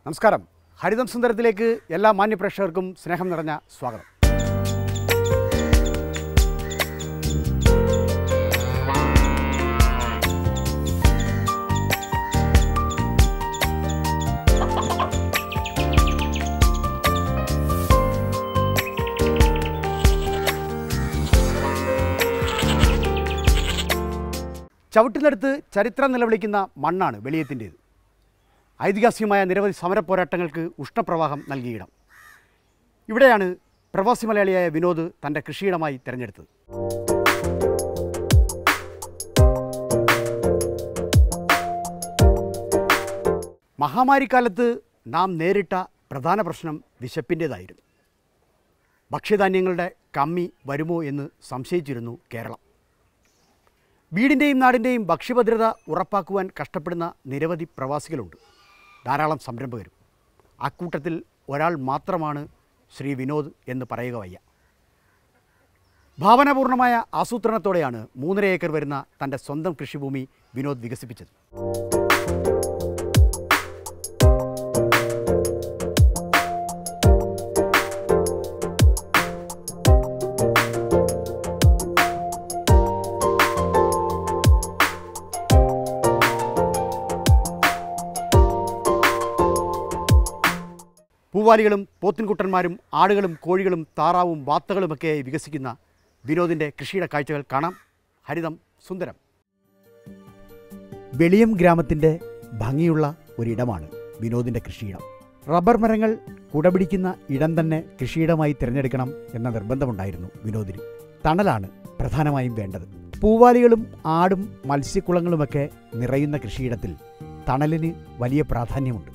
നമസ്കാരം ഹരിതം സുന്ദരത്തിലേക്ക് എല്ലാ മാന്യപ്രേക്ഷകർക്കും സ്നേഹം നിറഞ്ഞ സ്വാഗതം ചവിട്ടുന്നിടത്ത് ചരിത്രം നിലവിളിക്കുന്ന മണ്ണാണ് വെളിയത്തിൻ്റേത് ഐതിഹാസികമായ നിരവധി സമരപോരാട്ടങ്ങൾക്ക് ഉഷ്ണപ്രവാഹം നൽകിയിടം ഇവിടെയാണ് പ്രവാസി മലയാളിയായ വിനോദ് തൻ്റെ കൃഷിയിടമായി തിരഞ്ഞെടുത്തത് മഹാമാരിക്കാലത്ത് നാം നേരിട്ട പ്രധാന പ്രശ്നം വിശപ്പിൻ്റേതായിരുന്നു ഭക്ഷ്യധാന്യങ്ങളുടെ കമ്മി വരുമോ എന്ന് സംശയിച്ചിരുന്നു കേരളം വീടിൻ്റെയും നാടിൻ്റെയും ഭക്ഷ്യഭദ്രത ഉറപ്പാക്കുവാൻ കഷ്ടപ്പെടുന്ന നിരവധി പ്രവാസികളുണ്ട് ധാരാളം സംരംഭകരും അക്കൂട്ടത്തിൽ ഒരാൾ മാത്രമാണ് ശ്രീ വിനോദ് എന്ന് പറയുക വയ്യ ഭാവനാപൂർണമായ ആസൂത്രണത്തോടെയാണ് മൂന്നര ഏക്കർ വരുന്ന തൻ്റെ സ്വന്തം കൃഷിഭൂമി വിനോദ് വികസിപ്പിച്ചത് പൂവാലികളും പോത്തിൻകുട്ടന്മാരും ആടുകളും കോഴികളും താറാവും വാത്തകളുമൊക്കെയായി വികസിക്കുന്ന വിനോദിൻ്റെ കൃഷിയുടെ കാഴ്ചകൾ കാണാം ഹരിതം സുന്ദരം വെളിയം ഗ്രാമത്തിൻ്റെ ഭംഗിയുള്ള ഒരിടമാണ് വിനോദിൻ്റെ കൃഷിയിടം റബ്ബർ മരങ്ങൾ കുടപിടിക്കുന്ന ഇടം തന്നെ കൃഷിയിടമായി തിരഞ്ഞെടുക്കണം എന്ന നിർബന്ധമുണ്ടായിരുന്നു വിനോദിന് തണലാണ് പ്രധാനമായും വേണ്ടത് പൂവാലികളും ആടും മത്സ്യക്കുളങ്ങളുമൊക്കെ നിറയുന്ന കൃഷിയിടത്തിൽ തണലിന് വലിയ പ്രാധാന്യമുണ്ട്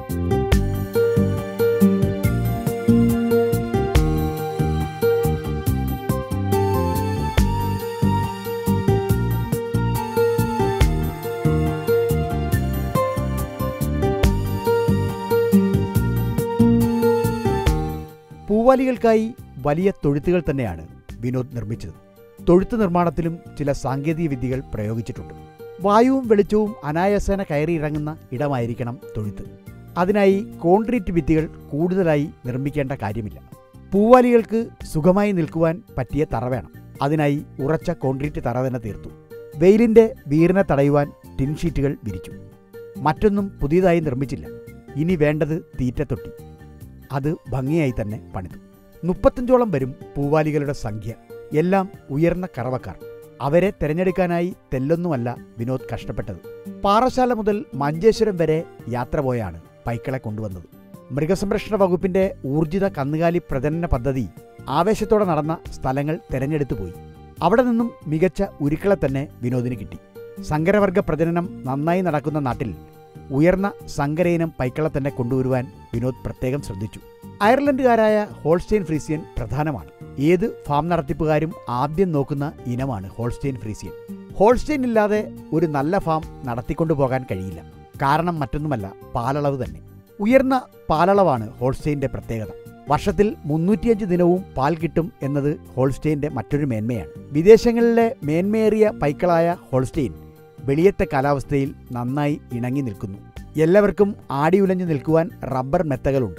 പൂവാലികൾക്കായി വലിയ തൊഴുത്തുകൾ തന്നെയാണ് വിനോദ് നിർമ്മിച്ചത് തൊഴുത്ത് നിർമ്മാണത്തിലും ചില സാങ്കേതിക വിദ്യകൾ പ്രയോഗിച്ചിട്ടുണ്ട് വായുവും വെളിച്ചവും അനായാസേന കയറിയിറങ്ങുന്ന ഇടമായിരിക്കണം തൊഴുത്ത് അതിനായി കോൺക്രീറ്റ് ഭിത്തികൾ കൂടുതലായി നിർമ്മിക്കേണ്ട കാര്യമില്ല പൂവാലികൾക്ക് സുഖമായി നിൽക്കുവാൻ പറ്റിയ തറ വേണം അതിനായി ഉറച്ച കോൺക്രീറ്റ് തറ തന്നെ തീർത്തു വെയിലിൻ്റെ വീറിനെ തടയുവാൻ ടിൻ ഷീറ്റുകൾ വിരിച്ചു മറ്റൊന്നും പുതിയതായി നിർമ്മിച്ചില്ല ഇനി വേണ്ടത് തീറ്റത്തൊട്ടി അത് ഭംഗിയായി തന്നെ പണിതു മുപ്പത്തഞ്ചോളം വരും പൂവാലികളുടെ സംഖ്യ എല്ലാം ഉയർന്ന കറവക്കാർ അവരെ തിരഞ്ഞെടുക്കാനായി തെല്ലൊന്നുമല്ല വിനോദ് കഷ്ടപ്പെട്ടത് പാറശാല മുതൽ മഞ്ചേശ്വരം വരെ യാത്ര പോയാണ് പൈക്കളെ കൊണ്ടുവന്നത് മൃഗസംരക്ഷണ വകുപ്പിന്റെ ഊർജിത കന്നുകാലി പ്രജനന പദ്ധതി ആവേശത്തോടെ നടന്ന സ്ഥലങ്ങൾ തിരഞ്ഞെടുത്തു പോയി അവിടെ നിന്നും മികച്ച ഉരുക്കളെ തന്നെ വിനോദിന് കിട്ടി സങ്കരവർഗ പ്രജനനം നന്നായി നടക്കുന്ന നാട്ടിൽ ഉയർന്ന സങ്കരയിനം പൈക്കളെ തന്നെ കൊണ്ടുവരുവാൻ വിനോദ് പ്രത്യേകം ശ്രദ്ധിച്ചു അയർലൻഡുകാരായ ഹോൾസ്റ്റെയിൻ ഫ്രീസിയൻ പ്രധാനമാണ് ഏത് ഫാം നടത്തിപ്പുകാരും ആദ്യം നോക്കുന്ന ഇനമാണ് ഹോൾസ്റ്റെയിൻ ഫ്രീസിയൻ ഹോൾസ്റ്റെയിൻ ഇല്ലാതെ ഒരു നല്ല ഫാം നടത്തിക്കൊണ്ടുപോകാൻ കഴിയില്ല കാരണം മറ്റൊന്നുമല്ല പാലളവ് തന്നെ ഉയർന്ന പാലളവാണ് ഹോൾസ്റ്റെയിൻ്റെ പ്രത്യേകത വർഷത്തിൽ മുന്നൂറ്റിയഞ്ച് ദിനവും പാൽ കിട്ടും എന്നത് ഹോൾസ്റ്റെയിൻ്റെ മറ്റൊരു മേന്മയാണ് വിദേശങ്ങളിലെ മേന്മയേറിയ പൈക്കളായ ഹോൾസ്റ്റെയിൻ വെളിയത്തെ കാലാവസ്ഥയിൽ നന്നായി ഇണങ്ങി നിൽക്കുന്നു എല്ലാവർക്കും ആടിയുലഞ്ഞു നിൽക്കുവാൻ റബ്ബർ മെത്തകളുണ്ട്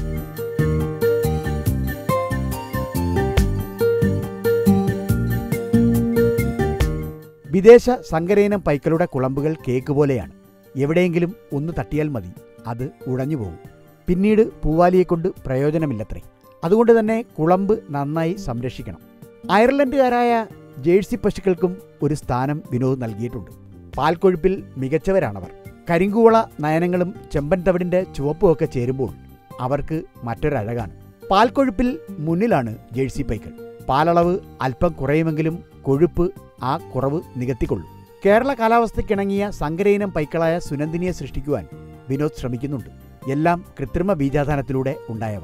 വിദേശ സങ്കരയിനം പൈക്കളുടെ കുളമ്പുകൾ കേക്ക് പോലെയാണ് എവിടെയെങ്കിലും ഒന്ന് തട്ടിയാൽ മതി അത് ഉടഞ്ഞു പോകും പിന്നീട് പൂവാലിയെക്കൊണ്ട് പ്രയോജനമില്ലത്രേ അതുകൊണ്ട് തന്നെ കുളമ്പ് നന്നായി സംരക്ഷിക്കണം അയർലൻഡുകാരായ ജേഴ്സി പശുക്കൾക്കും ഒരു സ്ഥാനം വിനോദ് നൽകിയിട്ടുണ്ട് പാൽക്കൊഴുപ്പിൽ മികച്ചവരാണവർ കരിങ്കുവള നയനങ്ങളും ചെമ്പൻ തവിടിൻ്റെ ചുവപ്പുമൊക്കെ ചേരുമ്പോൾ അവർക്ക് മറ്റൊരഴകാണ് പാൽക്കൊഴുപ്പിൽ മുന്നിലാണ് ജേഴ്സി പൈക്കൾ പാലളവ് അല്പം കുറയുമെങ്കിലും കൊഴുപ്പ് ആ കുറവ് നികത്തിക്കൊള്ളും കേരള കാലാവസ്ഥയ്ക്കിണങ്ങിയ സങ്കരയിനം പൈക്കളായ സുനന്ദിനിയെ സൃഷ്ടിക്കുവാൻ വിനോദ് ശ്രമിക്കുന്നുണ്ട് എല്ലാം കൃത്രിമ ബീജാധാനത്തിലൂടെ ഉണ്ടായവ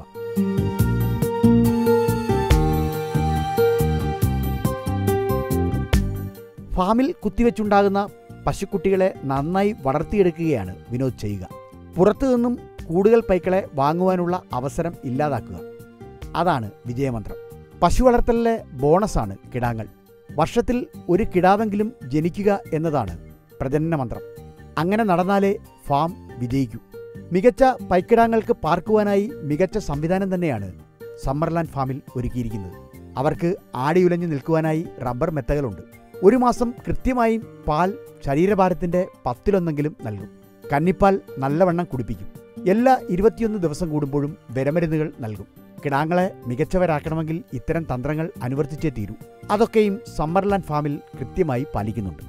ഫാമിൽ കുത്തിവെച്ചുണ്ടാകുന്ന പശുക്കുട്ടികളെ നന്നായി വളർത്തിയെടുക്കുകയാണ് വിനോദ് ചെയ്യുക പുറത്തു നിന്നും കൂടുതൽ പൈക്കളെ വാങ്ങുവാനുള്ള അവസരം ഇല്ലാതാക്കുക അതാണ് വിജയമന്ത്രം പശു വളർത്തലിലെ ബോണസാണ് കിടാങ്ങൾ വർഷത്തിൽ ഒരു കിടാവെങ്കിലും ജനിക്കുക എന്നതാണ് പ്രജനന മന്ത്രം അങ്ങനെ നടന്നാലേ ഫാം വിജയിക്കൂ മികച്ച പൈക്കിടാങ്ങൾക്ക് പാർക്കുവാനായി മികച്ച സംവിധാനം തന്നെയാണ് സമ്മർലാൻഡ് ഫാമിൽ ഒരുക്കിയിരിക്കുന്നത് അവർക്ക് ആടിയുലഞ്ഞു നിൽക്കുവാനായി റബ്ബർ മെത്തകളുണ്ട് ഒരു മാസം കൃത്യമായും പാൽ ശരീരഭാരത്തിന്റെ പത്തിലൊന്നെങ്കിലും നൽകും കന്നിപ്പാൽ നല്ലവണ്ണം കുടിപ്പിക്കും എല്ലാ ഇരുപത്തിയൊന്ന് ദിവസം കൂടുമ്പോഴും വിരമരുന്നുകൾ നൽകും കിടാങ്ങളെ മികച്ചവരാക്കണമെങ്കിൽ ഇത്തരം തന്ത്രങ്ങൾ അനുവർത്തിച്ചേ തീരൂ അതൊക്കെയും സമ്മർലാൻഡ് ഫാമിൽ കൃത്യമായി പാലിക്കുന്നുണ്ട്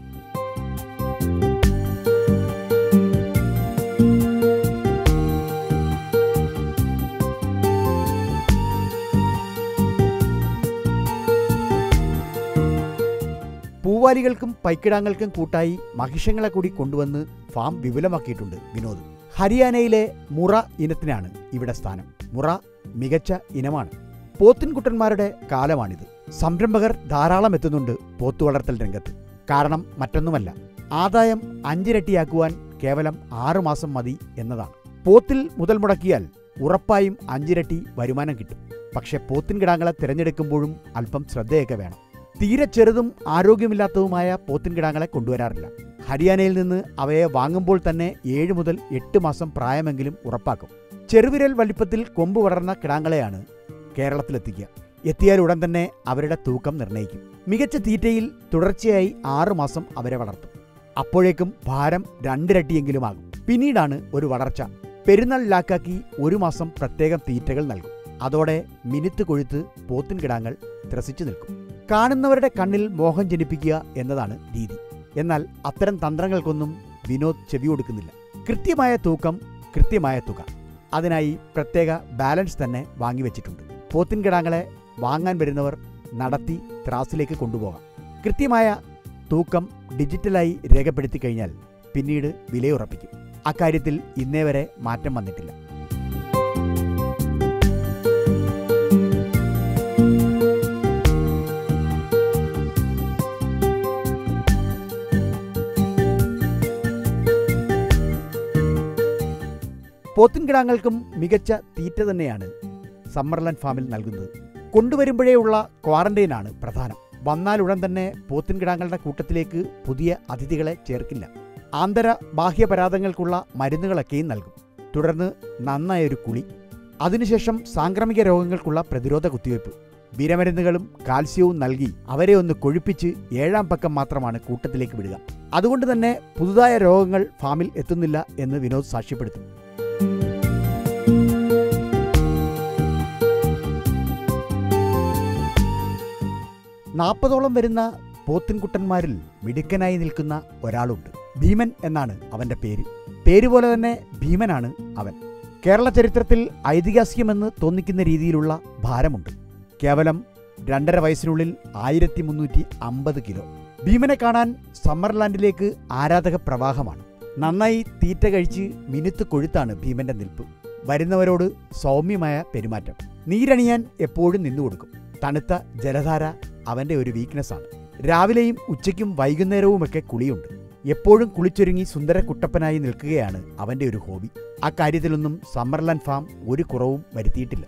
പൂവാലികൾക്കും പൈക്കിടാങ്ങൾക്കും കൂട്ടായി മഹിഷങ്ങളെ കൂടി കൊണ്ടുവന്ന് ഫാം വിപുലമാക്കിയിട്ടുണ്ട് വിനോദ് ഹരിയാനയിലെ മുറ ഇനത്തിനാണ് ഇവിടെ സ്ഥാനം മുറ മികച്ച ഇനമാണ് പോത്തിൻകുട്ടന്മാരുടെ കാലമാണിത് സംരംഭകർ ധാരാളം എത്തുന്നുണ്ട് പോത്തു വളർത്തൽ രംഗത്ത് കാരണം മറ്റൊന്നുമല്ല ആദായം അഞ്ചിരട്ടിയാക്കുവാൻ കേവലം ആറുമാസം മതി എന്നതാണ് പോത്തിൽ മുതൽ മുടക്കിയാൽ ഉറപ്പായും അഞ്ചിരട്ടി വരുമാനം കിട്ടും പക്ഷെ പോത്തിൻ കിടാങ്ങളെ തിരഞ്ഞെടുക്കുമ്പോഴും അല്പം ശ്രദ്ധയൊക്കെ വേണം തീരെ ചെറുതും ആരോഗ്യമില്ലാത്തതുമായ പോത്തിൻ കിടാങ്ങളെ കൊണ്ടുവരാറില്ല ഹരിയാനയിൽ നിന്ന് അവയെ വാങ്ങുമ്പോൾ തന്നെ ഏഴ് മുതൽ എട്ട് മാസം പ്രായമെങ്കിലും ഉറപ്പാക്കും ചെറുവിരൽ വലിപ്പത്തിൽ കൊമ്പ് വളർന്ന കിടാങ്ങളെയാണ് കേരളത്തിലെത്തിക്കുക എത്തിയാൽ ഉടൻ തന്നെ അവരുടെ തൂക്കം നിർണ്ണയിക്കും മികച്ച തീറ്റയിൽ തുടർച്ചയായി ആറു മാസം അവരെ വളർത്തും അപ്പോഴേക്കും ഭാരം രണ്ടിരട്ടിയെങ്കിലും ആകും പിന്നീടാണ് ഒരു വളർച്ച പെരുന്നാൾ ലാക്കാക്കി ഒരു മാസം പ്രത്യേകം തീറ്റകൾ നൽകും അതോടെ മിനുത്ത് കൊഴുത്ത് പോത്തിൻ കിടാങ്ങൾ ത്രസിച്ചു നിൽക്കും കാണുന്നവരുടെ കണ്ണിൽ മോഹം ജനിപ്പിക്കുക എന്നതാണ് രീതി എന്നാൽ അത്തരം തന്ത്രങ്ങൾക്കൊന്നും വിനോദ് ചെവി കൊടുക്കുന്നില്ല കൃത്യമായ തൂക്കം കൃത്യമായ തുക അതിനായി പ്രത്യേക ബാലൻസ് തന്നെ വാങ്ങിവെച്ചിട്ടുണ്ട് പോത്തിൻ കിടാങ്ങളെ വാങ്ങാൻ വരുന്നവർ നടത്തി ത്രാസിലേക്ക് കൊണ്ടുപോകാം കൃത്യമായ തൂക്കം ഡിജിറ്റലായി രേഖപ്പെടുത്തി കഴിഞ്ഞാൽ പിന്നീട് വിലയുറപ്പിക്കും അക്കാര്യത്തിൽ ഇന്നേ വരെ മാറ്റം വന്നിട്ടില്ല പോത്തിൻകിടാങ്ങൾക്കും മികച്ച തീറ്റ തന്നെയാണ് സമ്മർലാൻഡ് ഫാമിൽ നൽകുന്നത് കൊണ്ടുവരുമ്പോഴേയുള്ള ക്വാറന്റൈനാണ് പ്രധാനം വന്നാലുടൻ തന്നെ പോത്തിൻകിടാങ്ങളുടെ കൂട്ടത്തിലേക്ക് പുതിയ അതിഥികളെ ചേർക്കില്ല ആന്തര ബാഹ്യപരാധങ്ങൾക്കുള്ള മരുന്നുകളൊക്കെയും നൽകും തുടർന്ന് നന്നായൊരു കുളി അതിനുശേഷം സാംക്രമിക രോഗങ്ങൾക്കുള്ള പ്രതിരോധ കുത്തിവയ്പ് വിരമരുന്നുകളും കാൽസ്യവും നൽകി അവരെ ഒന്ന് കൊഴുപ്പിച്ച് ഏഴാം പക്കം മാത്രമാണ് കൂട്ടത്തിലേക്ക് വിടുക അതുകൊണ്ട് തന്നെ പുതുതായ രോഗങ്ങൾ ഫാമിൽ എത്തുന്നില്ല എന്ന് വിനോദ് സാക്ഷ്യപ്പെടുത്തും നാൽപ്പതോളം വരുന്ന പോത്തിൻകുട്ടന്മാരിൽ മിടുക്കനായി നിൽക്കുന്ന ഒരാളുണ്ട് ഭീമൻ എന്നാണ് അവന്റെ പേര് പേര് പോലെ തന്നെ ഭീമനാണ് അവൻ കേരള ചരിത്രത്തിൽ ഐതിഹാസികമെന്ന് തോന്നിക്കുന്ന രീതിയിലുള്ള ഭാരമുണ്ട് കേവലം രണ്ടര വയസ്സിനുള്ളിൽ ആയിരത്തി മുന്നൂറ്റി അമ്പത് കിലോ ഭീമനെ കാണാൻ സമ്മർലാൻഡിലേക്ക് ആരാധക പ്രവാഹമാണ് നന്നായി തീറ്റ കഴിച്ച് മിനുത്ത് കൊഴുത്താണ് ഭീമന്റെ നിൽപ്പ് വരുന്നവരോട് സൗമ്യമായ പെരുമാറ്റം നീരണിയാൻ എപ്പോഴും നിന്നുകൊടുക്കും തണുത്ത ജലധാര അവന്റെ ഒരു വീക്ക്നെസ്സാണ് രാവിലെയും ഉച്ചയ്ക്കും വൈകുന്നേരവുമൊക്കെ കുളിയുണ്ട് എപ്പോഴും കുളിച്ചൊരുങ്ങി സുന്ദര കുട്ടപ്പനായി നിൽക്കുകയാണ് അവന്റെ ഒരു ഹോബി ആ കാര്യത്തിലൊന്നും സമ്മർലാൻഡ് ഫാം ഒരു കുറവും വരുത്തിയിട്ടില്ല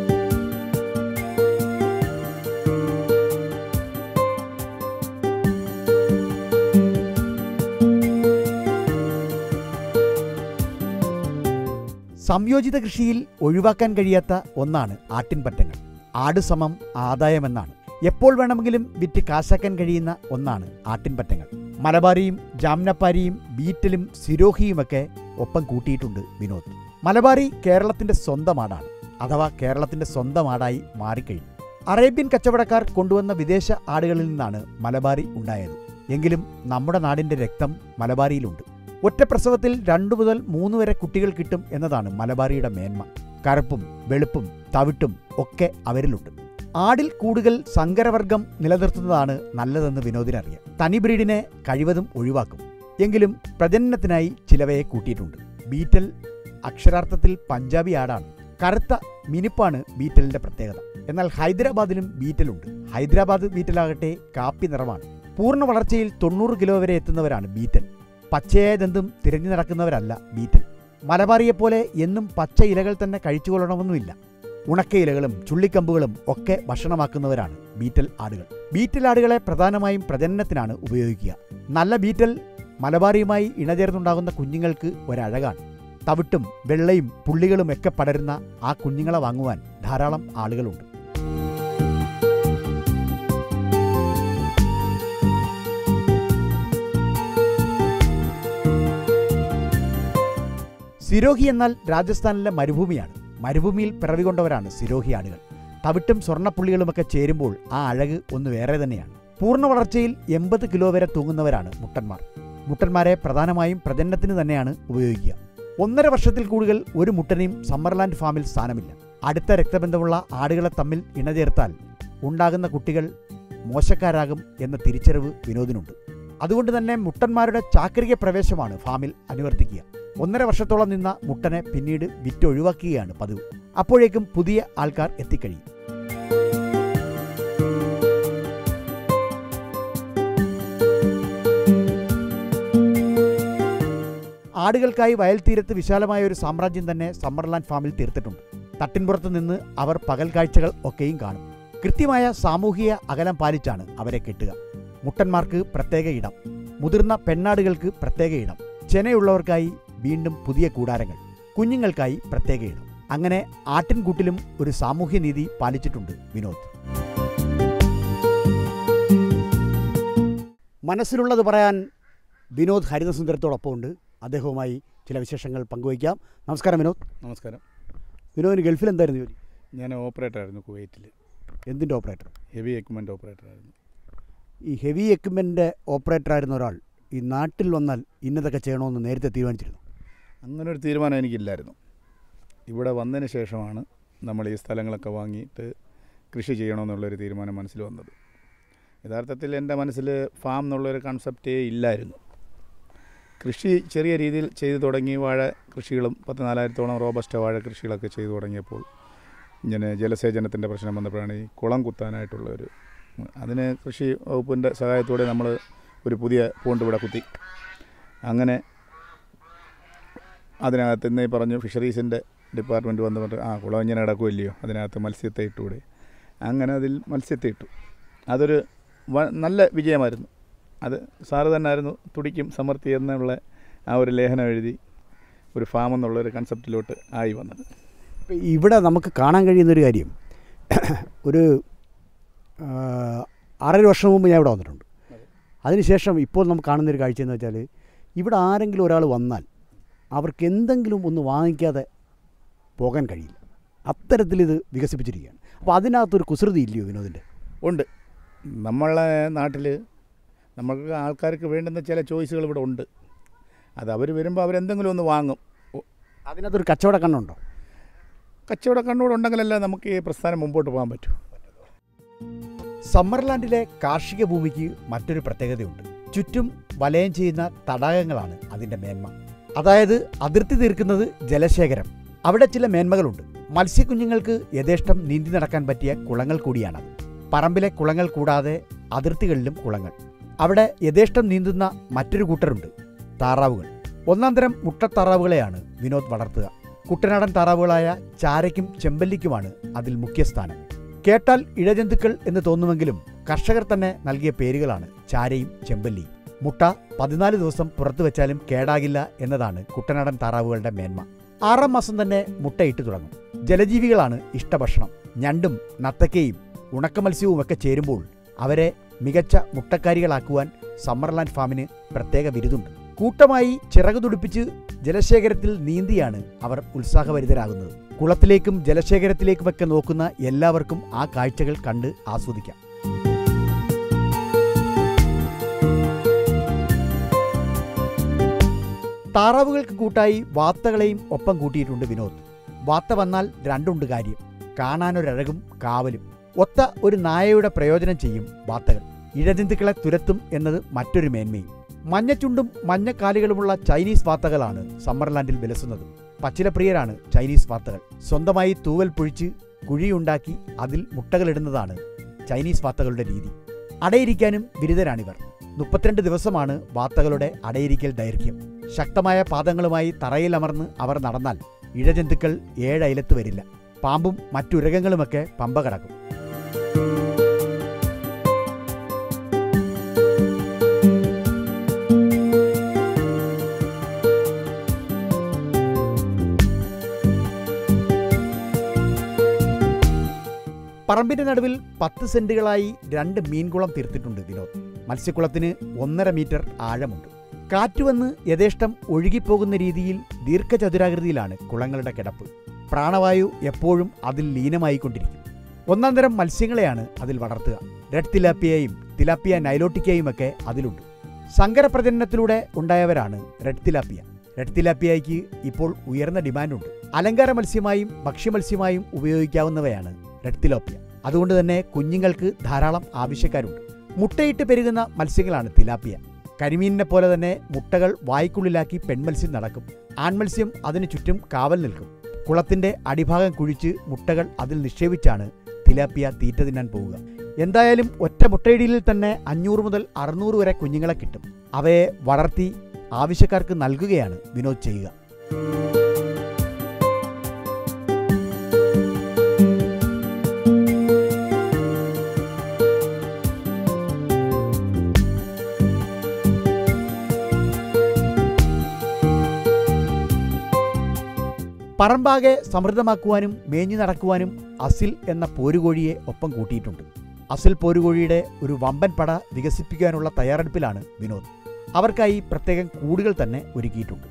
സംയോജിത കൃഷിയിൽ ഒഴിവാക്കാൻ കഴിയാത്ത ഒന്നാണ് ആട്ടിൻപറ്റങ്ങൾ ആട് സമം ആദായമെന്നാണ് എപ്പോൾ വേണമെങ്കിലും വിറ്റ് കാശാക്കാൻ കഴിയുന്ന ഒന്നാണ് ആട്ടിൻപറ്റങ്ങൾ മലബാരിയും ജാംനപ്പാരിയും ബീറ്റലും സിരോഹിയുമൊക്കെ ഒപ്പം കൂട്ടിയിട്ടുണ്ട് വിനോദ് മലബാരി കേരളത്തിന്റെ സ്വന്തം ആടാണ് അഥവാ കേരളത്തിന്റെ സ്വന്തം ആടായി മാറിക്കഴിഞ്ഞു അറേബ്യൻ കച്ചവടക്കാർ കൊണ്ടുവന്ന വിദേശ ആടുകളിൽ നിന്നാണ് മലബാരി ഉണ്ടായത് എങ്കിലും നമ്മുടെ നാടിന്റെ രക്തം മലബാരിയിലുണ്ട് ഒറ്റ പ്രസവത്തിൽ രണ്ടു മുതൽ മൂന്ന് വരെ കുട്ടികൾ കിട്ടും എന്നതാണ് മലബാറിയുടെ മേന്മ കറുപ്പും വെളുപ്പും തവിട്ടും ഒക്കെ അവരിലുണ്ട് ആടിൽ കൂടുതൽ സങ്കരവർഗം നിലനിർത്തുന്നതാണ് നല്ലതെന്ന് വിനോദിനറിയാം തനി ബ്രീഡിനെ കഴിവതും ഒഴിവാക്കും എങ്കിലും പ്രജനനത്തിനായി ചിലവയെ കൂട്ടിയിട്ടുണ്ട് ബീറ്റൽ അക്ഷരാർത്ഥത്തിൽ പഞ്ചാബി ആടാണ് കറുത്ത മിനിപ്പാണ് ബീറ്റലിന്റെ പ്രത്യേകത എന്നാൽ ഹൈദരാബാദിലും ബീറ്റലുണ്ട് ഹൈദരാബാദ് ബീറ്റലാകട്ടെ കാപ്പി നിറമാണ് പൂർണ്ണ വളർച്ചയിൽ തൊണ്ണൂറ് കിലോ വരെ എത്തുന്നവരാണ് ബീറ്റൽ പച്ചയായതെന്തും തിരഞ്ഞു നടക്കുന്നവരല്ല ബീറ്റൽ മലബാറിയെപ്പോലെ എന്നും പച്ച ഇലകൾ തന്നെ കഴിച്ചുകൊള്ളണമെന്നുമില്ല ഉണക്ക ഇലകളും ചുള്ളിക്കമ്പുകളും ഒക്കെ ഭക്ഷണമാക്കുന്നവരാണ് ബീറ്റൽ ആടുകൾ ബീറ്റൽ ആടുകളെ പ്രധാനമായും പ്രജനനത്തിനാണ് ഉപയോഗിക്കുക നല്ല ബീറ്റൽ മലബാറിയുമായി ഇണചേർന്നുണ്ടാകുന്ന കുഞ്ഞുങ്ങൾക്ക് ഒരഴകാണ് തവിട്ടും വെള്ളയും പുള്ളികളും ഒക്കെ പടരുന്ന ആ കുഞ്ഞുങ്ങളെ വാങ്ങുവാൻ ധാരാളം ആളുകളുണ്ട് സിരോഹി എന്നാൽ രാജസ്ഥാനിലെ മരുഭൂമിയാണ് മരുഭൂമിയിൽ പിറവികൊണ്ടവരാണ് സിരോഹി ആടുകൾ തവിട്ടും സ്വർണ്ണപ്പുള്ളികളുമൊക്കെ ചേരുമ്പോൾ ആ അഴക് ഒന്ന് വേറെ തന്നെയാണ് പൂർണ്ണ വളർച്ചയിൽ എൺപത് കിലോ വരെ തൂങ്ങുന്നവരാണ് മുട്ടന്മാർ മുട്ടന്മാരെ പ്രധാനമായും പ്രജനനത്തിന് തന്നെയാണ് ഉപയോഗിക്കുക ഒന്നര വർഷത്തിൽ കൂടുതൽ ഒരു മുട്ടനെയും സമ്മർലാൻഡ് ഫാമിൽ സ്ഥാനമില്ല അടുത്ത രക്തബന്ധമുള്ള ആടുകളെ തമ്മിൽ ഇണചേർത്താൽ ഉണ്ടാകുന്ന കുട്ടികൾ മോശക്കാരാകും എന്ന തിരിച്ചറിവ് വിനോദിനുണ്ട് അതുകൊണ്ട് തന്നെ മുട്ടന്മാരുടെ ചാക്രിക പ്രവേശമാണ് ഫാമിൽ അനുവർത്തിക്കുക ഒന്നര വർഷത്തോളം നിന്ന മുട്ടനെ പിന്നീട് വിറ്റൊഴിവാക്കുകയാണ് പതിവ് അപ്പോഴേക്കും പുതിയ ആൾക്കാർ എത്തിക്കഴിയും ആടുകൾക്കായി വയൽ തീരത്ത് വിശാലമായ ഒരു സാമ്രാജ്യം തന്നെ സമ്മർലാൻഡ് ഫാമിൽ തീർത്തിട്ടുണ്ട് തട്ടിൻപുറത്ത് നിന്ന് അവർ പകൽ കാഴ്ചകൾ ഒക്കെയും കാണും കൃത്യമായ സാമൂഹിക അകലം പാലിച്ചാണ് അവരെ കെട്ടുക മുട്ടന്മാർക്ക് പ്രത്യേക ഇടം മുതിർന്ന പെണ്ണാടുകൾക്ക് പ്രത്യേക ഇടം ചെനയുള്ളവർക്കായി വീണ്ടും പുതിയ കൂടാരങ്ങൾ കുഞ്ഞുങ്ങൾക്കായി പ്രത്യേക ഇടം അങ്ങനെ ആട്ടിൻകൂട്ടിലും ഒരു സാമൂഹ്യനീതി പാലിച്ചിട്ടുണ്ട് വിനോദ് മനസ്സിലുള്ളത് പറയാൻ വിനോദ് ഹരിതസുന്ദരത്തോടൊപ്പം ഉണ്ട് അദ്ദേഹവുമായി ചില വിശേഷങ്ങൾ പങ്കുവയ്ക്കാം നമസ്കാരം വിനോദ് നമസ്കാരം വിനോദിന് ഗൾഫിൽ എന്തായിരുന്നു ജോലി ഞാൻ ഓപ്പറേറ്റർ ആയിരുന്നു കുവൈറ്റിൽ എന്തിൻ്റെ ഓപ്പറേറ്റർ ഹെവി എക്യുപ്മെൻ്റ് ഓപ്പറേറ്റർ ആയിരുന്നു ഈ ഹെവി എക്യുപ്മെൻ്റ് ഓപ്പറേറ്റർ ആയിരുന്ന ഒരാൾ ഈ നാട്ടിൽ വന്നാൽ ഇന്നതൊക്കെ ചെയ്യണമെന്ന് നേരത്തെ തീരുമാനിച്ചിരുന്നു അങ്ങനെ ഒരു തീരുമാനം എനിക്കില്ലായിരുന്നു ഇവിടെ വന്നതിന് ശേഷമാണ് നമ്മൾ ഈ സ്ഥലങ്ങളൊക്കെ വാങ്ങിയിട്ട് കൃഷി ചെയ്യണമെന്നുള്ളൊരു തീരുമാനം മനസ്സിൽ വന്നത് യഥാർത്ഥത്തിൽ എൻ്റെ മനസ്സിൽ ഫാം എന്നുള്ളൊരു കൺസെപ്റ്റേ ഇല്ലായിരുന്നു കൃഷി ചെറിയ രീതിയിൽ ചെയ്തു തുടങ്ങി വാഴ കൃഷികളും പത്ത് നാലായിരത്തോളം റോബസ്റ്റ വാഴ കൃഷികളൊക്കെ ചെയ്തു തുടങ്ങിയപ്പോൾ ഇങ്ങനെ ജലസേചനത്തിൻ്റെ പ്രശ്നം വന്നപ്പോഴാണ് ഈ കുളം കുത്താനായിട്ടുള്ള ഒരു അതിന് കൃഷി വകുപ്പിൻ്റെ സഹായത്തോടെ നമ്മൾ ഒരു പുതിയ പോണ്ട് ഇവിടെ കുത്തി അങ്ങനെ അതിനകത്ത് ഇന്ന് ഈ പറഞ്ഞു ഫിഷറീസിൻ്റെ ഡിപ്പാർട്ട്മെൻറ്റ് വന്ന് പറഞ്ഞിട്ട് ആ കുളം ഇങ്ങനെ കിടക്കുമല്ലയോ അതിനകത്ത് മത്സ്യത്തെ ഇട്ടുകൂടെ അങ്ങനെ അതിൽ മത്സ്യത്തെ ഇട്ടു അതൊരു വ- നല്ല വിജയമായിരുന്നു അത് സാറ് തന്നെ ആയിരുന്നു തുടിക്കും സമർത്ഥി എന്നുള്ള ആ ഒരു ലേഖനം എഴുതി ഒരു ഫാം എന്നുള്ള ഒരു കൺസെപ്റ്റിലോട്ട് ആയി വന്നത് ഇപ്പം ഇവിടെ നമുക്ക് കാണാൻ കഴിയുന്നൊരു കാര്യം ഒരു ആ, ആറര വർഷം മുമ്പ് ഞാൻ ഇവിടെ വന്നിട്ടുണ്ട് അതിനുശേഷം ഇപ്പോൾ നമുക്ക് കാണുന്നൊരു കാഴ്ച എന്ന് വെച്ചാൽ ഇവിടെ ആരെങ്കിലും ഒരാൾ വന്നാൽ അവർക്ക് എന്തെങ്കിലും ഒന്ന് വാങ്ങിക്കാതെ പോകാൻ കഴിയില്ല അത്തരത്തിലിത് വികസിപ്പിച്ചിരിക്കുകയാണ് അപ്പോൾ അതിനകത്തൊരു കുസൃതി ഇല്ലയോ വിനോദിൻ്റെ ഉണ്ട് നമ്മളെ നാട്ടിൽ നമുക്ക് ആൾക്കാർക്ക് വേണ്ടുന്ന ചില ചോയ്സുകൾ ഇവിടെ ഉണ്ട് അത് അവർ വരുമ്പോൾ അവരെന്തെങ്കിലും ഒന്ന് വാങ്ങും ഒ- അതിനകത്തൊരു കച്ചവട കണ്ണുണ്ടോ കച്ചവട കണ്ണോടുണ്ടെങ്കിലല്ല നമുക്ക് ഈ പ്രസ്ഥാനം മുമ്പോട്ട് പോകാൻ പറ്റൂ സമ്മർലാൻഡിലെ കാർഷിക ഭൂമിക്ക് മറ്റൊരു പ്രത്യേകതയുണ്ട് ചുറ്റും വലയം ചെയ്യുന്ന തടാകങ്ങളാണ് അതിൻ്റെ മേന്മ അതായത് അതിർത്തി തീർക്കുന്നത് ജലശേഖരം അവിടെ ചില മേന്മകളുണ്ട് മത്സ്യക്കുഞ്ഞുങ്ങൾക്ക് യഥേഷ്ടം നീന്തി നടക്കാൻ പറ്റിയ കുളങ്ങൾ കൂടിയാണത് പറമ്പിലെ കുളങ്ങൾ കൂടാതെ അതിർത്തികളിലും കുളങ്ങൾ അവിടെ യഥേഷ്ടം നീന്തുന്ന മറ്റൊരു കൂട്ടരുണ്ട് താറാവുകൾ ഒന്നാം തരം മുട്ടത്താറാവുകളെയാണ് വിനോദ് വളർത്തുക കുട്ടനാടൻ താറാവുകളായ ചാരയ്ക്കും ചെമ്പല്ലിക്കുമാണ് അതിൽ മുഖ്യസ്ഥാനം കേട്ടാൽ ഇഴജന്തുക്കൾ എന്ന് തോന്നുമെങ്കിലും കർഷകർ തന്നെ നൽകിയ പേരുകളാണ് ചാരയും ചെമ്പല്ലിയും മുട്ട പതിനാല് ദിവസം പുറത്തു വെച്ചാലും കേടാകില്ല എന്നതാണ് കുട്ടനാടൻ താറാവുകളുടെ മേന്മ ആറാം മാസം തന്നെ മുട്ടയിട്ട് തുടങ്ങും ജലജീവികളാണ് ഇഷ്ടഭക്ഷണം ഞണ്ടും നത്തക്കയും ഉണക്കമത്സ്യവും ഒക്കെ ചേരുമ്പോൾ അവരെ മികച്ച മുട്ടക്കാരികളാക്കുവാൻ സമ്മർലാൻഡ് ഫാമിന് പ്രത്യേക ബിരുദുണ്ട് കൂട്ടമായി ചിറകു തുടിപ്പിച്ച് ജലശേഖരത്തിൽ നീന്തിയാണ് അവർ ഉത്സാഹഭരിതരാകുന്നത് കുളത്തിലേക്കും ജലശേഖരത്തിലേക്കുമൊക്കെ നോക്കുന്ന എല്ലാവർക്കും ആ കാഴ്ചകൾ കണ്ട് ആസ്വദിക്കാം താറാവുകൾക്ക് കൂട്ടായി വാത്തകളെയും ഒപ്പം കൂട്ടിയിട്ടുണ്ട് വിനോദ് വാത്ത വന്നാൽ രണ്ടുണ്ട് കാര്യം കാണാനൊരഴകും കാവലും ഒത്ത ഒരു നായയുടെ പ്രയോജനം ചെയ്യും വാത്തകൾ ഇഴജന്തുക്കളെ തുരത്തും എന്നത് മറ്റൊരു മേന്മയും മഞ്ഞച്ചുണ്ടും മഞ്ഞക്കാലുകളുമുള്ള ചൈനീസ് വാത്തകളാണ് സമ്മർലാൻഡിൽ വിലസുന്നത് പച്ചിലപ്രിയരാണ് ചൈനീസ് വാത്തകൾ സ്വന്തമായി തൂവൽ പൊഴിച്ച് കുഴിയുണ്ടാക്കി അതിൽ മുട്ടകളിടുന്നതാണ് ചൈനീസ് വാത്തകളുടെ രീതി അടയിരിക്കാനും ബിരുദരാണിവർ മുപ്പത്തിരണ്ട് ദിവസമാണ് വാത്തകളുടെ അടയിരിക്കൽ ദൈർഘ്യം ശക്തമായ പാദങ്ങളുമായി തറയിലമർന്ന് അവർ നടന്നാൽ ഇഴജന്തുക്കൾ ഏഴയലത്ത് വരില്ല പാമ്പും മറ്റുരകങ്ങളുമൊക്കെ പമ്പ കടക്കും പറമ്പിന്റെ നടുവിൽ പത്ത് സെന്റുകളായി രണ്ട് മീൻകുളം തീർത്തിട്ടുണ്ട് വിനോദ് മത്സ്യക്കുളത്തിന് ഒന്നര മീറ്റർ ആഴമുണ്ട് കാറ്റുവന്ന് യഥേഷ്ടം ഒഴുകിപ്പോകുന്ന രീതിയിൽ ദീർഘചതുരാകൃതിയിലാണ് കുളങ്ങളുടെ കിടപ്പ് പ്രാണവായു എപ്പോഴും അതിൽ ലീനമായിക്കൊണ്ടിരിക്കും ഒന്നാം തരം മത്സ്യങ്ങളെയാണ് അതിൽ വളർത്തുക റെഡ് തിലാപ്പിയയും തിലാപ്പിയ നൈലോട്ടിക്കയും ഒക്കെ അതിലുണ്ട് സങ്കരപ്രജനനത്തിലൂടെ ഉണ്ടായവരാണ് റെഡ് തിലാപ്പിയ റെഡ് തിലാപ്പിയയ്ക്ക് ഇപ്പോൾ ഉയർന്ന ഡിമാൻഡുണ്ട് അലങ്കാര മത്സ്യമായും ഭക്ഷ്യമത്സ്യമായും ഉപയോഗിക്കാവുന്നവയാണ് റെഡ് തിലോപ്പിയ അതുകൊണ്ട് തന്നെ കുഞ്ഞുങ്ങൾക്ക് ധാരാളം ആവശ്യക്കാരുണ്ട് മുട്ടയിട്ട് പെരുകുന്ന മത്സ്യങ്ങളാണ് തിലാപ്പിയ കരിമീനിനെ പോലെ തന്നെ മുട്ടകൾ വായ്ക്കുള്ളിലാക്കി പെൺമത്സ്യം നടക്കും ആൺമത്സ്യം അതിനു ചുറ്റും കാവൽ നിൽക്കും കുളത്തിന്റെ അടിഭാഗം കുഴിച്ച് മുട്ടകൾ അതിൽ നിക്ഷേപിച്ചാണ് തിലാപ്പിയ തീറ്റ തിന്നാൻ പോവുക എന്തായാലും ഒറ്റ മുട്ടയിടയിൽ തന്നെ അഞ്ഞൂറ് മുതൽ അറുന്നൂറ് വരെ കുഞ്ഞുങ്ങളെ കിട്ടും അവയെ വളർത്തി ആവശ്യക്കാർക്ക് നൽകുകയാണ് വിനോദ് ചെയ്യുക പറമ്പാകെ സമൃദ്ധമാക്കുവാനും മേഞ്ഞു നടക്കുവാനും അസിൽ എന്ന പോരുകോഴിയെ ഒപ്പം കൂട്ടിയിട്ടുണ്ട് അസിൽ പോരുകോഴിയുടെ ഒരു വമ്പൻ പട വികസിപ്പിക്കാനുള്ള തയ്യാറെടുപ്പിലാണ് വിനോദ് അവർക്കായി പ്രത്യേകം കൂടുകൾ തന്നെ ഒരുക്കിയിട്ടുണ്ട്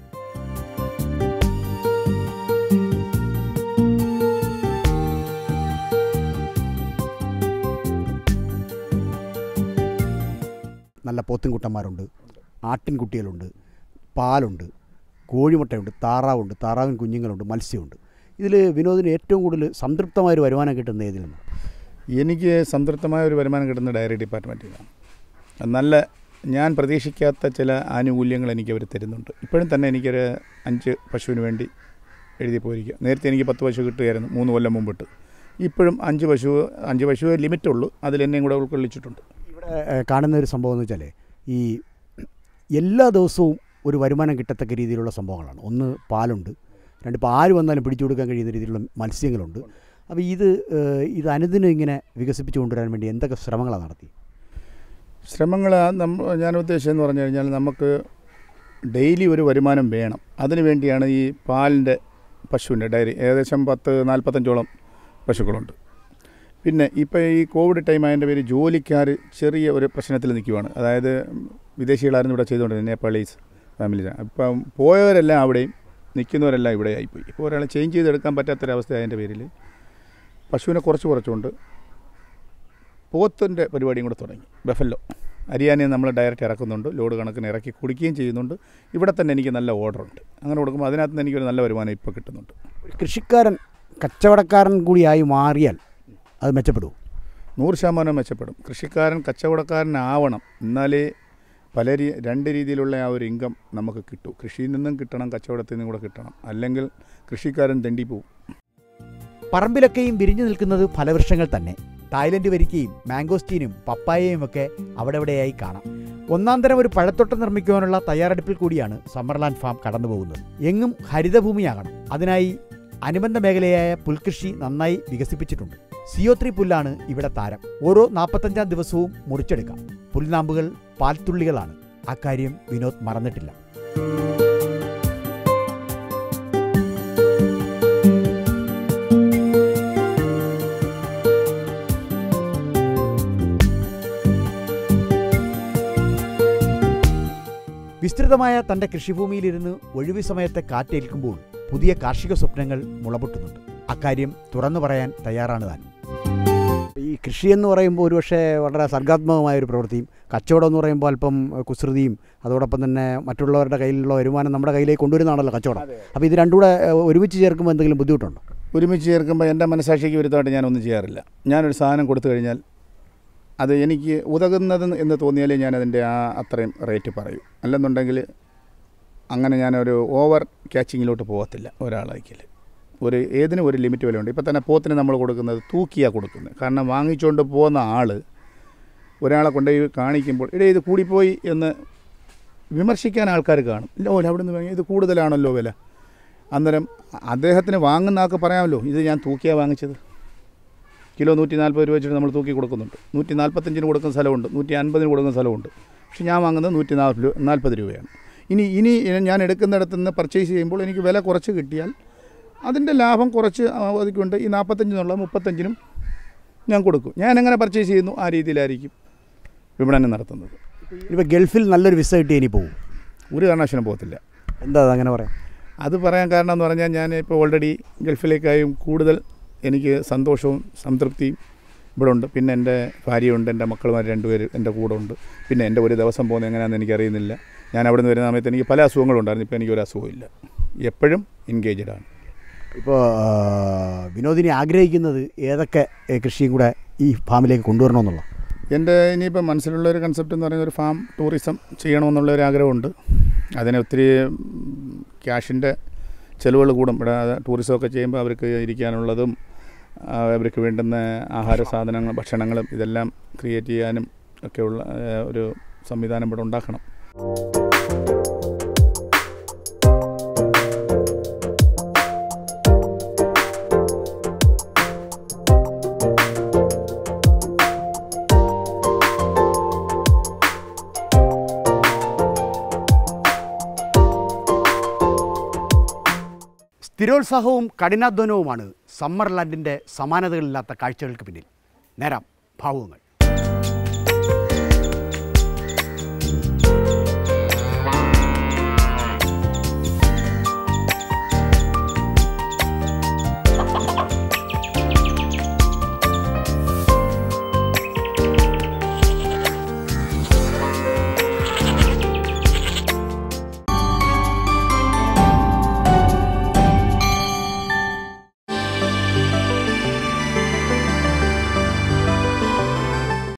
നല്ല പോത്തുംകുട്ടന്മാരുണ്ട് ആട്ടിൻകുട്ടികളുണ്ട് പാലുണ്ട് കോഴിമുട്ടയുണ്ട് താറാവുണ്ട് താറാവിൻ കുഞ്ഞുങ്ങളുണ്ട് മത്സ്യമുണ്ട് ഇതിൽ വിനോദിന് ഏറ്റവും കൂടുതൽ സംതൃപ്തമായൊരു വരുമാനം കിട്ടുന്ന ഏതിൽ നിന്നാണ് എനിക്ക് സംതൃപ്തമായ ഒരു വരുമാനം കിട്ടുന്ന ഡയറി ഡിപ്പാർട്ട്മെൻറ്റിലാണ് നല്ല ഞാൻ പ്രതീക്ഷിക്കാത്ത ചില ആനുകൂല്യങ്ങൾ എനിക്ക് അവർ തരുന്നുണ്ട് ഇപ്പോഴും തന്നെ എനിക്കൊരു അഞ്ച് പശുവിന് വേണ്ടി എഴുതി പോയിരിക്കുക നേരത്തെ എനിക്ക് പത്ത് പശു കിട്ടുമായിരുന്നു മൂന്ന് കൊല്ലം മുമ്പിട്ട് ഇപ്പോഴും അഞ്ച് പശു അഞ്ച് പശു ലിമിറ്റുള്ളൂ അതിൽ എന്നെയും കൂടെ ഉൾക്കൊള്ളിച്ചിട്ടുണ്ട് ഇവിടെ ഏഹ്, കാണുന്ന ഒരു സംഭവം എന്ന് വെച്ചാൽ ഈ എല്ലാ ദിവസവും ഒരു വരുമാനം കിട്ടത്തക്ക രീതിയിലുള്ള സംഭവങ്ങളാണ് ഒന്ന് പാലുണ്ട് രണ്ട് ഇപ്പോൾ ആര് വന്നാലും പിടിച്ചു കൊടുക്കാൻ കഴിയുന്ന രീതിയിലുള്ള മത്സ്യങ്ങളുണ്ട് അപ്പോൾ ഇത് ഏഹ്, ഇത് അനുദിനം ഇങ്ങനെ വികസിപ്പിച്ചു കൊണ്ടുവരാൻ വേണ്ടി എന്തൊക്കെ ശ്രമങ്ങളാണ് നടത്തി ശ്രമങ്ങൾ നമ്മ ഞാൻ ഉദ്ദേശിച്ചതെന്ന് പറഞ്ഞു കഴിഞ്ഞാൽ നമുക്ക് ഡെയിലി ഒരു വരുമാനം വേണം അതിനു വേണ്ടിയാണ് ഈ പാലിൻ്റെ പശുവിൻ്റെ ഡയറി ഏകദേശം പത്ത് നാൽപ്പത്തഞ്ചോളം പശുക്കളുണ്ട് പിന്നെ ഇപ്പോൾ ഈ കോവിഡ് ടൈം ആയതിൻ്റെ പേര് ജോലിക്കാർ ചെറിയ ഒരു പ്രശ്നത്തിൽ നിൽക്കുവാണ് അതായത് വിദേശികളായിരുന്നു ഇവിടെ ചെയ്തുകൊണ്ടിരുന്നത് നേപ്പാളീസ് ഫാമിലി ഇപ്പം പോയവരെല്ലാം അവിടെയും നിൽക്കുന്നവരെല്ലാം ഇവിടെ ആയിപ്പോയി ഇപ്പോൾ ഒരാളെ ചേഞ്ച് ചെയ്തെടുക്കാൻ പറ്റാത്തൊരവസ്ഥ അതിൻ്റെ പേരിൽ പശുവിനെ കുറച്ച് കുറച്ചുകൊണ്ട് പോത്തിൻ്റെ പരിപാടിയും കൂടെ തുടങ്ങി ബഫല്ലോ ഹരിയാനയിൽ നമ്മൾ ഡയറക്റ്റ് ഇറക്കുന്നുണ്ട് ലോഡ് കണക്കിന് ഇറക്കി കുടിക്കുകയും ചെയ്യുന്നുണ്ട് ഇവിടെ തന്നെ എനിക്ക് നല്ല ഓർഡറുണ്ട് അങ്ങനെ കൊടുക്കുമ്പോൾ അതിനകത്ത് നിന്ന് എനിക്കൊരു നല്ല വരുമാനം ഇപ്പോൾ കിട്ടുന്നുണ്ട് ഒരു കൃഷിക്കാരൻ കച്ചവടക്കാരൻ കൂടിയായി മാറിയാൽ അത് മെച്ചപ്പെടുമോ നൂറ് ശതമാനം മെച്ചപ്പെടും കൃഷിക്കാരൻ കച്ചവടക്കാരനാവണം എന്നാലേ പല രീ രണ്ട് രീതിയിലുള്ള ആ ഒരു ഇൻകം നമുക്ക് കിട്ടൂ കൃഷിയിൽ നിന്നും കിട്ടണം കച്ചവടത്തിൽ നിന്നും കൂടെ കിട്ടണം അല്ലെങ്കിൽ കൃഷിക്കാരൻ തെണ്ടി പോകും പറമ്പിലൊക്കെയും വിരിഞ്ഞു നിൽക്കുന്നത് ഫലവൃക്ഷങ്ങൾ തന്നെ തായ്ലൻഡ് വരിക്കയും മാംഗോസ്റ്റീനും പപ്പായയും ഒക്കെ അവിടെ ഇവിടെയായി കാണാം ഒന്നാം തരം ഒരു പഴത്തോട്ടം നിർമ്മിക്കുവാനുള്ള തയ്യാറെടുപ്പിൽ കൂടിയാണ് സമ്മർലാൻഡ് ഫാം കടന്നുപോകുന്നത് എങ്ങും ഹരിതഭൂമിയാകണം അതിനായി അനുബന്ധ മേഖലയായ പുൽകൃഷി നന്നായി വികസിപ്പിച്ചിട്ടുണ്ട് സിഒ ത്രീ പുല്ലാണ് ഇവിടെ താരം ഓരോ നാൽപ്പത്തഞ്ചാം ദിവസവും മുറിച്ചെടുക്കാം പുൽനാമ്പുകൾ പാൽത്തുള്ളികളാണ് അക്കാര്യം വിനോദ് മറന്നിട്ടില്ല വിസ്തൃതമായ തന്റെ കൃഷിഭൂമിയിലിരുന്ന് ഒഴിവു സമയത്തെ കാറ്റേൽക്കുമ്പോൾ പുതിയ കാർഷിക സ്വപ്നങ്ങൾ മുളപൊട്ടുന്നുണ്ട് അക്കാര്യം തുറന്നു പറയാൻ തയ്യാറാണ് താൻ ഈ കൃഷി എന്ന് പറയുമ്പോൾ ഒരുപക്ഷെ വളരെ സർഗാത്മകമായ ഒരു പ്രവൃത്തിയും കച്ചവടം എന്ന് പറയുമ്പോൾ അല്പം കുസൃതിയും അതോടൊപ്പം തന്നെ മറ്റുള്ളവരുടെ കയ്യിലുള്ള വരുമാനം നമ്മുടെ കയ്യിലേക്ക് കൊണ്ടുവരുന്നതാണല്ലോ കച്ചവടം അപ്പോൾ ഇത് രണ്ടും കൂടെ ഏഹ്, ഒരുമിച്ച് ചേർക്കുമ്പോൾ എന്തെങ്കിലും ബുദ്ധിമുട്ടുണ്ടോ ഒരുമിച്ച് ചേർക്കുമ്പോൾ എൻ്റെ മനസാക്ഷിക്ക് വിരുദ്ധമായിട്ട് ഞാനൊന്നും ചെയ്യാറില്ല ഞാനൊരു സാധനം കൊടുത്തു കഴിഞ്ഞാൽ അത് എനിക്ക് ഉതകുന്നത് എന്ന് തോന്നിയാലേ ഞാൻ അതിൻ്റെ ആ അത്രയും റേറ്റ് പറയൂ അല്ലെന്നുണ്ടെങ്കിൽ അങ്ങനെ ഞാനൊരു ഓവർ ക്യാച്ചിങ്ങിലോട്ട് പോകത്തില്ല ഒരാളായിക്കൽ ഒരു ഏതിനും ഒരു ലിമിറ്റ് വിലയുണ്ട് ഇപ്പം തന്നെ പോത്തിന് നമ്മൾ കൊടുക്കുന്നത് തൂക്കിയാണ് കൊടുക്കുന്നത് കാരണം വാങ്ങിച്ചുകൊണ്ട് പോകുന്ന ആൾ ഒരാളെ കൊണ്ടുപോയി കാണിക്കുമ്പോൾ ഇടേ ഇത് കൂടിപ്പോയി എന്ന് വിമർശിക്കാൻ ആൾക്കാർ കാണും ഇല്ല ഓല അവിടെ നിന്ന് വാങ്ങി ഇത് കൂടുതലാണല്ലോ വില അന്നേരം അദ്ദേഹത്തിന് വാങ്ങുന്ന ആൾക്ക് പറയാമല്ലോ ഇത് ഞാൻ തൂക്കിയാണ് വാങ്ങിച്ചത് കിലോ നൂറ്റി നാൽപ്പത് രൂപ വെച്ചിട്ട് നമ്മൾ തൂക്കി കൊടുക്കുന്നുണ്ട് നൂറ്റി നാൽപ്പത്തഞ്ചിന് കൊടുക്കുന്ന സ്ഥലമുണ്ട് നൂറ്റി അൻപതിന് കൊടുക്കുന്ന സ്ഥലമുണ്ട് പക്ഷെ ഞാൻ വാങ്ങുന്നത് നൂറ്റി നാൽപ്പത് നാൽപ്പത് രൂപയാണ് ഇനി ഇനി ഞാൻ എടുക്കുന്നിടത്ത് നിന്ന് പർച്ചേസ് ചെയ്യുമ്പോൾ എനിക്ക് വില കുറച്ച് കിട്ടിയാൽ അതിൻ്റെ ലാഭം കുറച്ച് ഒതുക്കിക്കൊണ്ട് ഈ നാൽപ്പത്തഞ്ചിനുള്ള മുപ്പത്തഞ്ചിനും ഞാൻ കൊടുക്കും ഞാൻ എങ്ങനെ പർച്ചേസ് ചെയ്യുന്നു ആ രീതിയിലായിരിക്കും വിപണനം നടത്തുന്നത് ഇപ്പോൾ ഗൾഫിൽ നല്ലൊരു വിസ കിട്ടി ഇനി പോകും ഒരു കാരണവശാലും പോകത്തില്ല എന്താ അതങ്ങനെ പറയാം അത് പറയാൻ കാരണം എന്ന് പറഞ്ഞാൽ ഞാൻ ഇപ്പോൾ ഓൾറെഡി ഗൾഫിലേക്കായും കൂടുതൽ എനിക്ക് സന്തോഷവും സംതൃപ്തിയും ഇവിടെ ഉണ്ട് പിന്നെ എൻ്റെ ഭാര്യയുണ്ട് എൻ്റെ മക്കളുമാർ രണ്ടുപേര് എൻ്റെ കൂടെ ഉണ്ട് പിന്നെ എൻ്റെ ഒരു ദിവസം പോകുന്നത് എങ്ങനെയാണെന്ന് എനിക്കറിയുന്നില്ല ഞാൻ അവിടെ നിന്ന് വരുന്ന സമയത്ത് എനിക്ക് പല അസുഖങ്ങളും ഉണ്ടായിരുന്നു ഇപ്പോൾ എനിക്കൊരു അസുഖമില്ല എപ്പോഴും എൻഗേജഡ് ആണ് ഇപ്പോൾ വിനോദിനി ആഗ്രഹിക്കുന്നത് ഏതൊക്കെ ഏ, കൃഷിയും കൂടെ ഈ ഫാമിലേക്ക് കൊണ്ടുവരണമെന്നുള്ള എൻ്റെ ഇനിയിപ്പോൾ മനസ്സിലുള്ള ഒരു കൺസെപ്റ്റ് എന്ന് പറയുന്ന ഒരു ഫാം ടൂറിസം ചെയ്യണമെന്നുള്ള ഒരു ആഗ്രഹമുണ്ട് അതിന് ഒത്തിരി ക്യാഷിൻ്റെ ചിലവുകൾ കൂടും ഇവിടെ ടൂറിസമൊക്കെ ചെയ്യുമ്പോൾ അവർക്ക് ഇരിക്കാനുള്ളതും ആ, അവർക്ക് വേണ്ടുന്ന ആഹാര സാധനങ്ങൾ ഭക്ഷണങ്ങളും ഇതെല്ലാം ക്രിയേറ്റ് ചെയ്യാനും ഒക്കെയുള്ള ആ, ഒരു സംവിധാനം ഇവിടെ ഉണ്ടാക്കണം സ്ഥിരോത്സാഹവും കഠിനാധ്വാനവുമാണ് സമ്മർ ലാൻഡിൻ്റെ സമാനതകളില്ലാത്ത കാഴ്ചകൾക്ക് പിന്നിൽ നേരാം ഭാവുകങ്ങൾ